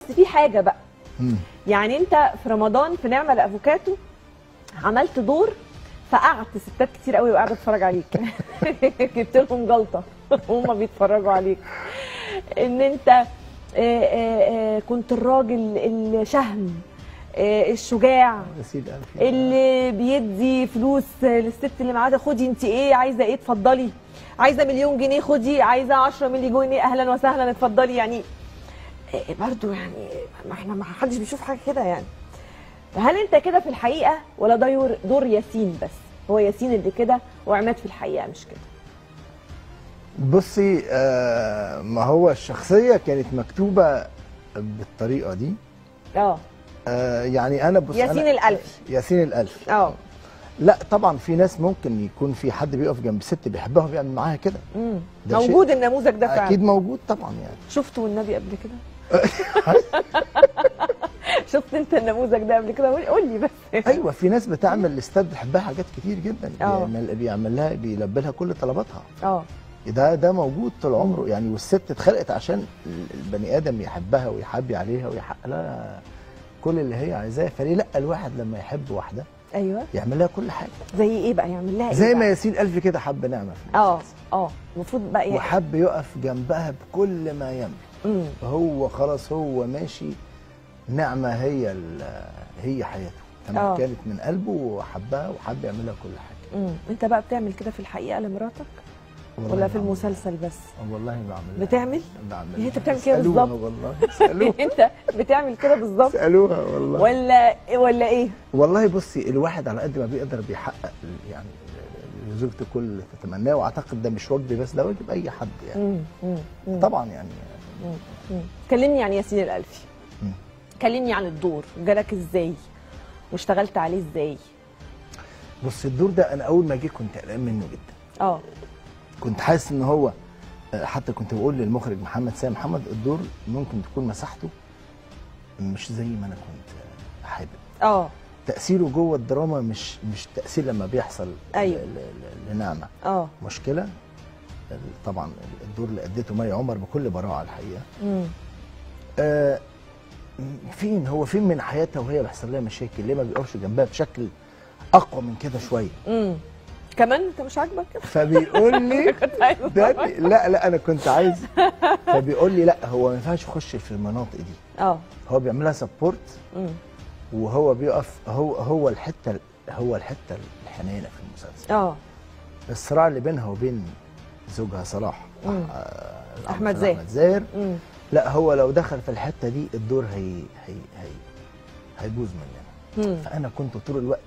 في حاجه بقى مم. يعني انت في رمضان في نعمه الافوكاتو عملت دور فقعدت ستات كتير قوي وقاعده تتفرج عليك جبت لهم جلطه وهم بيتفرجوا عليك ان انت آه، آه، آه، كنت الراجل الشهم آه، الشجاع يا سيدي ألف اللي بيدي فلوس للست اللي معاه ده خدي انت ايه عايزه ايه اتفضلي عايزه مليون جنيه خدي عايزه 10 مليون جنيه اهلا وسهلا اتفضلي يعني إيه برضو يعني ما احنا ما حدش بيشوف حاجه كده يعني هل انت كده في الحقيقه ولا ده دور, دور ياسين بس هو ياسين اللي كده وعماد في الحقيقه مش كده بصي آه ما هو الشخصيه كانت مكتوبه بالطريقه دي اه آه يعني انا بص ياسين أنا الألفي. ياسين الالفي اه لا طبعا في ناس ممكن يكون في حد بيقف جنب ست بيحبها وبيعمل معاها كده مم. ده شيء- موجود النموذج ده فعلا اكيد موجود طبعا يعني شفته والنبي قبل كده شفت انت النموذج ده قبل كده قول- قول لي بس ايوه في ناس بتعمل الاستاد بتحبها حاجات كتير جدا آه. بيعمل بيعمل لها بيلبي لها كل طلباتها اه ده ده موجود طول عمره يعني والست اتخلقت عشان البني ادم يحبها ويحبي عليها ويحقق لها كل اللي هي عايزاه فليه لا الواحد لما يحب واحده ايوه يعمل لها كل حاجه زي ايه بقى يعمل لها ايه زي بقى؟ ما ياسين الف كده حب نعمه في اه المسلسل. اه المفروض بقى يعني وحب يقف جنبها بكل ما يملك مم. فهو خلاص هو ماشي نعمه هي ال- هي حياته آه. تمام كانت من قلبه وحبها وحب يعمل لها كل حاجه مم. انت بقى بتعمل كده في الحقيقه لمراتك والله ولا في بعمل- المسلسل بس والله ما بعمل بتعمل؟ بعمل يعني انت بتعمل كده اسألوها بالظبط؟ والله اسالوها انت بتعمل كده بالظبط اسالوها والله ولا ولا ايه والله بصي الواحد على قد ما بيقدر بيحقق يعني زوجته كل اللي تتمناه واعتقد ده مش واجبي بس ده واجب اي حد يعني مم. مم. مم. طبعا يعني مم. مم. كلمني عن ياسين الالفي مم. كلمني عن الدور جالك ازاي واشتغلت عليه ازاي بص الدور ده انا اول ما جه كنت قلقان منه جدا اه كنت حاسس ان هو آه، حتى كنت بقول للمخرج محمد سامي محمد الدور ممكن تكون مساحته مش زي ما انا كنت آه، حابب اه تاثيره جوه الدراما مش مش تاثير لما بيحصل أيوة. ل- ل- لنعمه اه مشكله ال- طبعا الدور اللي اديته مي عمر بكل براعه الحقيقه مم. آه فين هو فين من حياتها وهي بيحصل لها مشاكل ليه ما بيقفش جنبها بشكل اقوى من كده شويه مم. كمان انت مش عاجبك كده فبيقول لي كنت عايز ده لا لا انا كنت عايز فبيقول لي لا هو ما ينفعش يخش في المناطق دي اه هو بيعملها سبورت مم. وهو بيقف هو هو الحته هو الحته الحنينه في المسلسل اه الصراع اللي بينها وبين زوجها صلاح مم. آه، أحمد صلاح زاهر. احمد زاهر مم. لا هو لو دخل في الحته دي الدور هي هي هي هيبوظ مننا مم. فانا كنت طول الوقت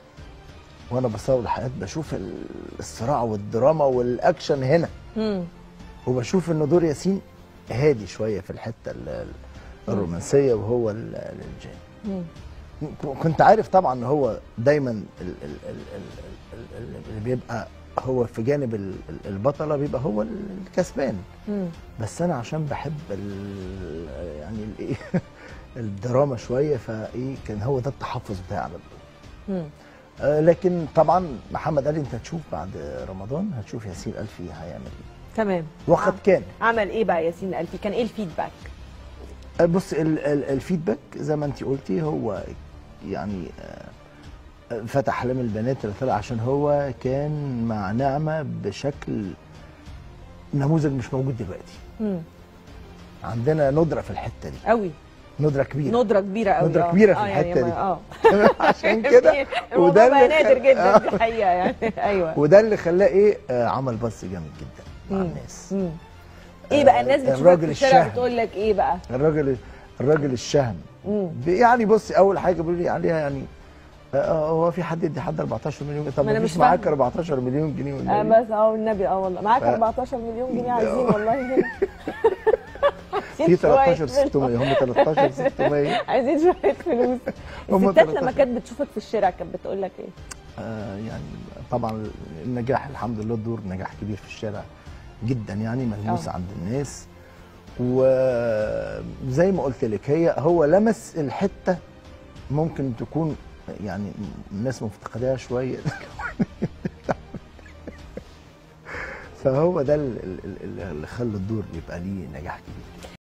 وانا بصور الحلقات بشوف ال- الصراع والدراما والاكشن هنا مم. وبشوف ان دور ياسين هادي شويه في الحته ال- ال- الرومانسيه وهو ال- ال- الجاني مم. ك- كنت عارف طبعا ان هو دايما ال- ال- ال- ال- ال- اللي بيبقى هو في جانب ال- ال- البطله بيبقى هو ال- الكسبان مم. بس انا عشان بحب ال- يعني الايه الدراما شويه فايه كان هو ده التحفظ بتاعي على الدور مم. آه، لكن طبعا محمد قال لي انت هتشوف بعد رمضان هتشوف ياسين الفي هيعمل ايه تمام وقد كان عمل ايه بقى ياسين الالفي كان ايه الفيدباك آه، بص ال- ال- الفيدباك زي ما انت قلتي هو يعني آه، فتح احلام البنات اللي طلع عشان هو كان مع نعمه بشكل نموذج مش موجود دلوقتي مم. عندنا ندره في الحته دي قوي ندره كبيره ندره كبيره قوي ندرة آه. كبيرة في آه، يعني الحتة دي. اه عشان كده الموضوع بقى اللي نادر خل- جدا آه. دي حقيقه يعني ايوه وده اللي خلاه ايه آه عمل بص جامد جدا مع مم. الناس مم. ايه بقى الناس آه، بتشوفك الراجل في الشارع الشهم. بتقول لك ايه بقى الراجل الراجل الشهم مم. ب- يعني بص اول حاجه بيقول لي عليها يعني آه، هو في حد يدي حد 14 مليون طب ما أنا ما مش فيش معاك فاهمة. 14 مليون جنيه ولا آه إيه؟ بس اه والنبي اه والله معاك ف- 14 مليون جنيه عايزين والله هنا في 13 شوية 600 هم 13 600 عايزين شويه فلوس هم الستات لما 13. كانت بتشوفك في الشارع كانت بتقول لك ايه آه يعني طبعا النجاح الحمد لله الدور نجاح كبير في الشارع جدا يعني ملموس آه. عند الناس وزي ما قلت لك هي هو لمس الحته ممكن تكون يعني الناس مفتقداها شويه فهو ده ال- ال- ال- اللي خلى الدور يبقى ليه نجاح كبير